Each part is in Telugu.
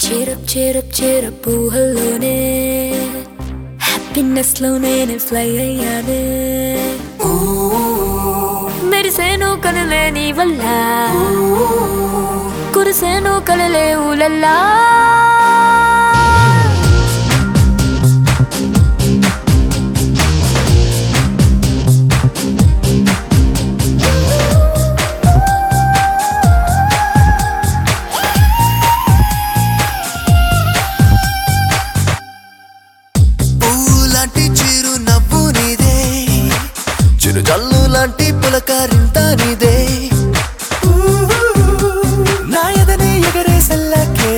చేరప్ చేరప్ చేరప్ ఊహల్లోనే హ్యాపీనెస్ లోనే ఫ్లై అయ్యానే మెరిసేను కనులే నీ వల్ల కురిసేను కలలే ఊలల్లా పూలాంటి చిరు నవ్వు నీదే చిరు జల్లు లాంటి పులకారింత నీదే నా ఎదనే ఎగరే సల్లకే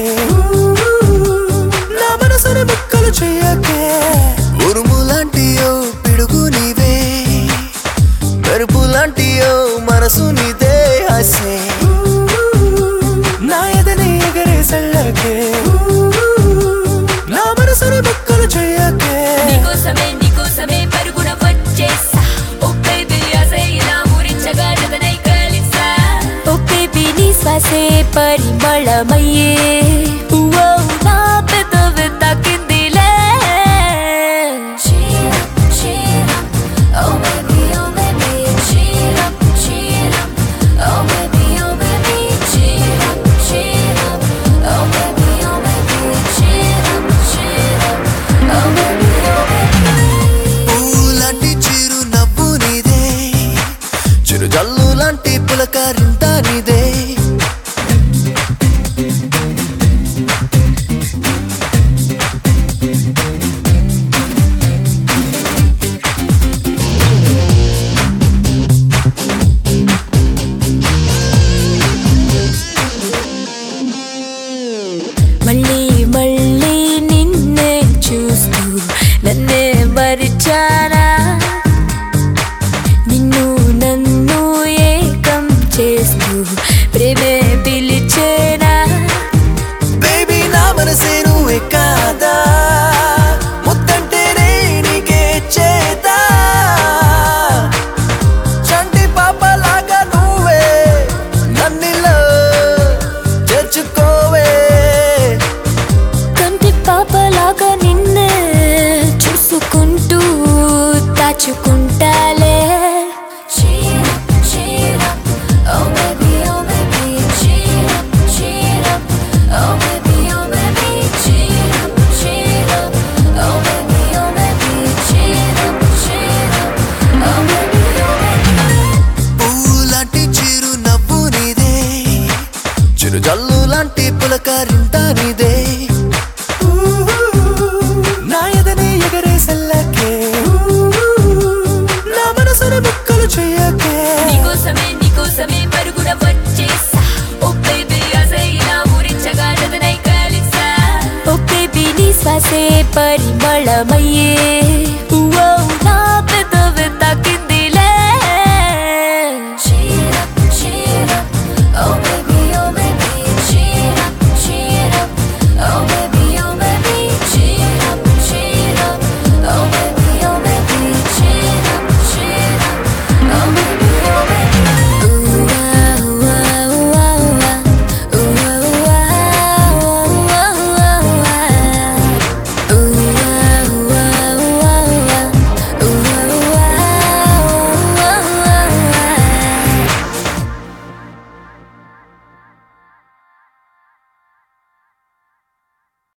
నా మనసుని ముక్కలు చెయ్యకే ఉరుము లాంటి ఓ పిడుగు నీవే మెరుపు లాంటి ఓ మనసు నీదే హసే నా ఎదనే ఎగరే సల్లకే నా మనసుని ముక్కలు చెయ్యకే నీకోసమే నీకోసమే పరుగున వచ్చేసా ఓ బేబీ ఆసే ఇలా ఊరించగా జతనై కలిసా ఓ బేబీ నీ శ్వాసే పరిమళమయ్యే ఓ నా పెదవి తాకిందిలే Cheer up, cheer up, oh baby, oh baby, cheer up, cheer up, oh baby, oh baby, cheer up, cheer up, oh baby, oh baby, cheer up, cheer up, oh baby, oh baby. పూలాంటి చిరు నవ్వు నీదే చిరు జల్లు లాంటి పులకారింత నీదే మళ్ళీ మళ్ళీ నిన్నే చూస్తూ నన్నే మరిచానా నిన్ను నన్ను ఏకం చేస్తూ ప్రేమే పిలిచేనా బేబీ నా మనసే నువ్వే కాదా ముద్దంటేనే నీకే చేదా చంటి పాపలాగా నువ్వే నన్నిలో చేర్చుకోవే కంటి పాపలాగా నిన్నే చూసుకుంటూ దాచుకుంటాలే Cheer up, cheer up, oh baby, oh baby, cheer up, cheer up, oh baby, oh baby, cheer up, cheer up, oh baby, oh baby, cheer up, cheer up, oh baby, oh baby. పూలాంటి చిరు నవ్వు నీదే చిరు జల్లు లాంటి పులకారింత నీదే నా ఎదనే ఎగరే సల్లకే నా మనసుని ముక్కలు చెయ్యకే నీకోసమే నీకోసమే పరుగున వచ్చేసా ఓ బేబీ ఆసే ఇలా ఊరించగా జతనై కలిసా ఓ బేబీ నీ శ్వాసే పరిమళమయ్యే ఓ నా